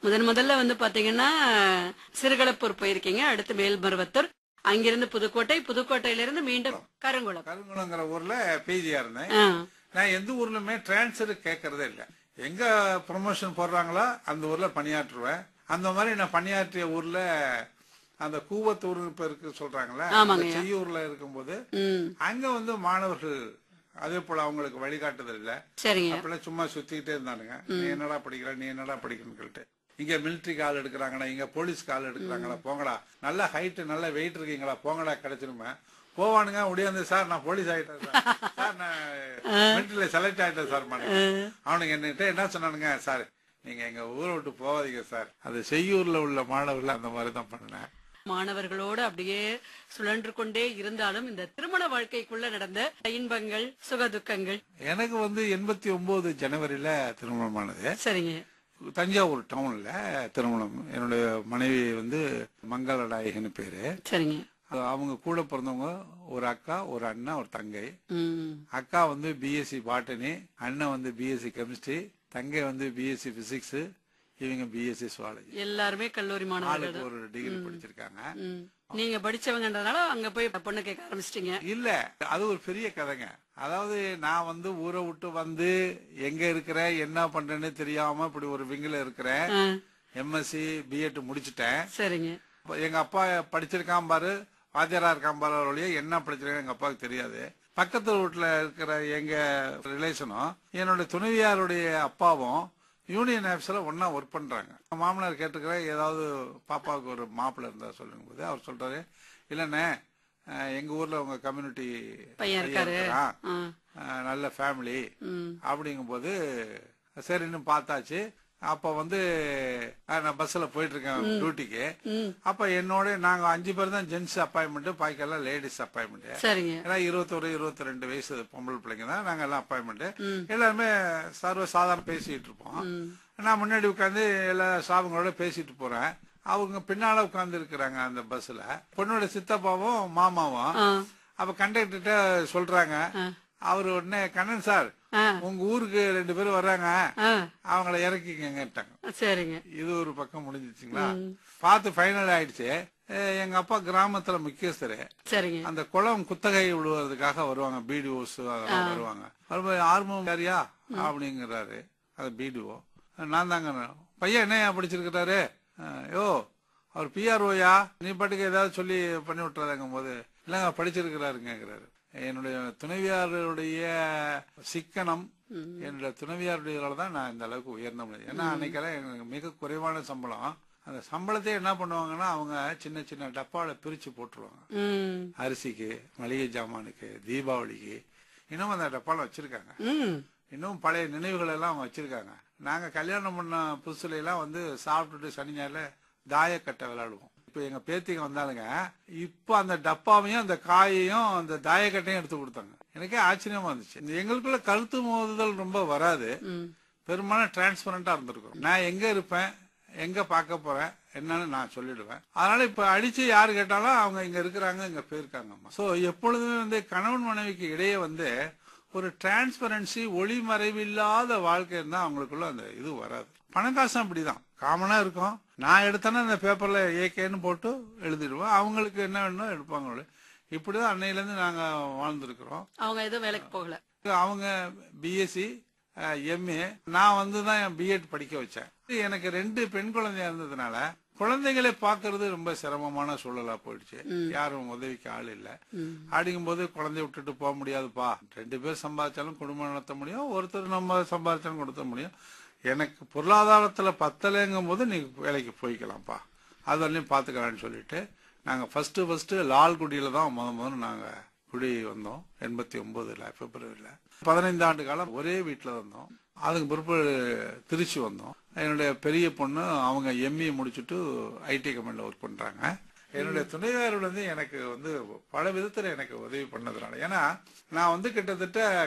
முதன் முதல்ல வந்து பாத்தீங்கன்னா சிறுகளப்பூர் போயிருக்கீங்க அடுத்து மேல்மருவத்தூர் அங்கிருந்து புதுக்கோட்டை புதுக்கோட்டையில இருந்து மீண்டும் கருங்குளம் கருங்குளங்கிற ஊர்ல பிஜியா இருந்தேன் ஆ, நான் எந்த ஊர்லயுமே டிரான்ஸ்ஃபர் கேட்கறதே இல்ல எங்க ப்ரொமோஷன் போடுறாங்களோ அந்த ஊர்ல பணியாற்றுவேன் அந்த மாதிரி நான் பணியாற்றிய ஊர்ல அந்த கூவத்தூர் இப்ப இருக்கு சொல்றாங்கல்ல ஆமாங்க. அந்த செய்யூர்ல இருக்கும்போது ம், அங்க வந்து மாணவர்கள் அதே போல அவங்களுக்கு வழிகாட்டுதல் இல்ல சரிங்க அப்பெல்லாம் சும்மா சுத்திக்கிட்டே இருந்தானுங்க நீ என்னடா படிக்கிற நீ என்னடா படிக்கணும்னு சொல்லிட்டு இங்க மிலிட்டரி ஆள் எடுக்கிறாங்கடா இங்க போலீஸ் ஆள் எடுக்கிறாங்களா போங்கடா நல்ல ஹைட் நல்ல வெயிட் இருக்கீங்களா போங்கடா கிடைச்சிருமே போவானுங்க உடையாந்து சார் நான் போலீஸ் ஆயிட்டேன் சார் சார் நான் மிலிட்டரியில செலக்ட் ஆயிட்டேன் சார் மானுங்க. அவனுங்க என்கிட்ட என்ன சொன்னானுங்க சார் நீங்க எங்க ஊரை விட்டு போவாதீங்க சார் அது செய்யூர்ல உள்ள மாணவர்கள் அந்த மாதிரி தான் பண்ணினேன் மாணவர்களோடு அப்படியே சுழன்று கொண்டே இருந்தாலும் இந்த திருமண வாழ்க்கைக்குள்ள நடந்த இன்பங்கள் சுகதுக்கங்கள் எனக்கு வந்து எண்பத்தி ஒன்பது ஜனவரியில திருமணமானது சரிங்க தஞ்சாவூர் டவுன்ல திருமணம் என்னுடைய மனைவி வந்து மங்களநாயகன் பேரு சரிங்க அது அவங்க கூட பிறந்தவங்க ஒரு அக்கா ஒரு அண்ணன் ஒரு தங்கை ம், அக்கா வந்து பிஎஸ்சி பாட்டனி அண்ணன் வந்து பிஎஸ்சி கெமிஸ்ட்ரி தங்கை வந்து பிஎஸ்சி பிசிக்ஸ் இவங்க பிஎஸ்சி சுவாலஜி எல்லாருமே கல்லூரி மாணவர்கள் ஆளுக்கு ஒரு டிகிரி படிச்சிருக்காங்க ம். நீங்க படிச்சவங்கன்றதுனால அங்க போய் பொண்ணு கேட்க ஆரம்பிச்சிட்டீங்க இல்ல அது ஒரு பெரிய கதைங்க அதாவது நான் வந்து ஊரை விட்டு வந்து எங்க இருக்கிறேன் என்ன பண்றேன்னு தெரியாம இப்படி ஒரு விங்கில இருக்கிறேன் ஆ, எம்எஸ்சி பிஎட் முடிச்சிட்டேன் சரிங்க அப்ப எங்க அப்பா படிச்சிருக்கான் பாரு வாத்தியாரா இருக்கான் பாரு ஒழிய என்ன படிச்சிருக்கான் எங்க அப்பாவுக்கு தெரியாது பக்கத்து வீட்டுல இருக்கிற எங்க ரிலேஷனும் என்னோட துணைவியாருடைய அப்பாவும் யூனியன் ஆஃபீஸ்ல ஒன்னா ஒர்க் பண்றாங்க மாமனார் கேட்டுக்கிற ஏதாவது பாப்பாவுக்கு ஒரு மாப்பிள்ளை இருந்தா சொல்லுங்க போது அவர் சொல்றாரு இல்லண்ணே அஹ், எங்க ஊர்ல உங்க கம்யூனிட்டி பையன் இருக்காரு ஆ, நல்ல ஃபேமிலி ம், அப்படிங்கும்போது சரின்னு பார்த்தாச்சு அப்ப வந்து அஹ், நான் பஸ்ல போயிட்டு இருக்கேன் டியூட்டிக்கு ம், அப்ப என்னோட நாங்க அஞ்சு பேர் தான் ஜென்ஸ் அப்பாயின்மெண்ட் பாய்க்கெல்லாம் லேடிஸ் அப்பாயின்மெண்ட் சரிங்க ஏன்னா இருபத்தொரு இருபத்தி ரெண்டு வயசு பொம்பளை பிள்ளைங்க தான் நாங்க எல்லாம் அப்பாயின்மெண்ட் ம். எல்லாருமே சர்வ சாதாரண பேசிட்டு இருப்போம் ம், நான் முன்னாடி உட்காந்து எல்லா ஸ்டாஃபுங்களோட பேசிட்டு போறேன் அவங்க பின்னால உட்கார்ந்து இருக்கிறாங்க அந்த பஸ்ல பொண்ணோட சித்தப்பாவும் மாமாவும் ஆ, அப்ப கண்டக்டர்கிட்ட சொல்றாங்க ஆ. அவர் உடனே கண்ணன் சார் ஆ, உங்க ஊருக்கு ரெண்டு பேரும் வர்றாங்க ஆ, அவங்கள இறக்கிக்கங்கட்டாங்க சரிங்க இது ஒரு பக்கம் முடிஞ்சிச்சுங்களா பார்த்து ஃபைனல் ஆயிடுச்சு அஹ் எங்க அப்பா கிராமத்துல முக்கியஸ்தரு சரிங்க அந்த குளம் குத்தகை விழுவதுக்காக வருவாங்க பிடிஓஸ் அதெல்லாம் வருவாங்க வரும்போது ஆர்வம் யாரியா அப்படிங்கிறாரு அது பிடிஓ நான் தாங்க பையன் என்னையா படிச்சிருக்கிறாரு அஹ் யோ அவர் பிஆர்ஓயா நீ பாட்டுக்கு ஏதாவது சொல்லி பண்ணி விட்டுறாதுங்கும் போது இல்லங்க படிச்சிருக்கிறாருங்கிறாரு என்னுடைய துணைவியாருடைய சிக்கனம் என்னுடைய துணைவியாருடைய தான் நான் இந்த அளவுக்கு உயர்ந்த முடியும் ஏன்னா அன்னைக்கெல்லாம் எனக்கு மிக குறைவான சம்பளம் அந்த சம்பளத்தை என்ன பண்ணுவாங்கன்னா அவங்க சின்ன சின்ன டப்பால பிரிச்சு போட்டுருவாங்க ம், அரிசிக்கு மளிகை ஜாமானுக்கு தீபாவளிக்கு இன்னும் அந்த டப்பால வச்சிருக்காங்க ம், இன்னும் பழைய நினைவுகள் எல்லாம் அவங்க வச்சிருக்காங்க நாங்க கல்யாணம் பண்ண புதுசுல எல்லாம் வந்து சாப்பிட்டுட்டு சனி ஞாயிறுல தாயக்கட்டை விளையாடுவோம் இப்ப எங்க பேத்திங்க வந்தாலுங்க இப்ப அந்த டப்பாவையும் அந்த காயையும் அந்த தாயக்கட்டையும் எடுத்து கொடுத்தாங்க எனக்கே ஆச்சரியமா இருந்துச்சு இந்த எங்களுக்குள்ள கருத்து மோதுதல் ரொம்ப வராது ம். பெரும்பாலும் டிரான்ஸ்பரண்டா இருந்திருக்கும் நான் எங்க இருப்பேன் எங்க பார்க்க போறேன் என்னன்னு நான் சொல்லிடுவேன் அதனால இப்ப அடிச்சு யாரு கேட்டாலும் அவங்க இங்க இருக்கிறாங்க இங்க போயிருக்காங்கம்மா சோ எப்பொழுதுமே வந்து கணவன் மனைவிக்கு இடையே வந்து ஒரு டிரான்ஸ்பரன்சி ஒளிமறைவில்லாத வாழ்க்கை இருந்தா அவங்களுக்குள்ள அந்த இது வராது பணக்காசும் அப்படிதான் காமனா இருக்கும் நான் எடுத்தேன்னா அந்த பேப்பர்ல ஏகேன்னு போட்டு எழுதிடுவேன் அவங்களுக்கு என்ன வேணுமோ எடுப்பாங்க இப்படிதான் அன்னையில இருந்து நாங்க வாழ்ந்திருக்கிறோம் அவங்க எதுவும் வேலைக்கு போகல அவங்க பிஎஸ்சி எம்ஏ நான் வந்து தான் என் பிஎட் படிக்க வச்சேன் எனக்கு ரெண்டு பெண் குழந்தையா இருந்ததுனால குழந்தைகளை பார்க்கிறது ரொம்ப சிரமமான சூழலா போயிடுச்சு யாரும் உதவிக்கு ஆள் இல்ல ம். அப்படிங்கும்போது குழந்தைய விட்டுட்டு போக முடியாதுப்பா ரெண்டு பேர் சம்பாதிச்சாலும் குடும்பம் நடத்த முடியும் ஒருத்தர் நம்ம சம்பாதிச்சாலும் கொடுத்த முடியும் எனக்கு பொருளாதாரத்துல பத்தலைங்கும் போது நீ வேலைக்கு போய்க்கலாம்ப்பா அது வரலையும் பாத்துக்கலாம்னு சொல்லிட்டு நாங்க ஃபர்ஸ்ட் ஃபர்ஸ்ட் லால்குடியில தான் முத முதல்ல நாங்க குடி வந்தோம் எண்பத்தி ஒன்பதுல பிப்ரவரியில பதினைந்து ஆண்டு காலம் ஒரே வீட்டுல இருந்தோம் அதுக்கு பிறப்பு திருச்சி வந்தோம் என்னுடைய பெரிய பொண்ணு அவங்க எம்இ முடிச்சுட்டு ஐடி கம்பெனில ஒர்க் பண்றாங்க என்னுடைய துணைவியாரோட வந்து எனக்கு வந்து பல விதத்துல எனக்கு உதவி பண்ணதுனால ஏன்னா நான் வந்து கிட்டத்தட்ட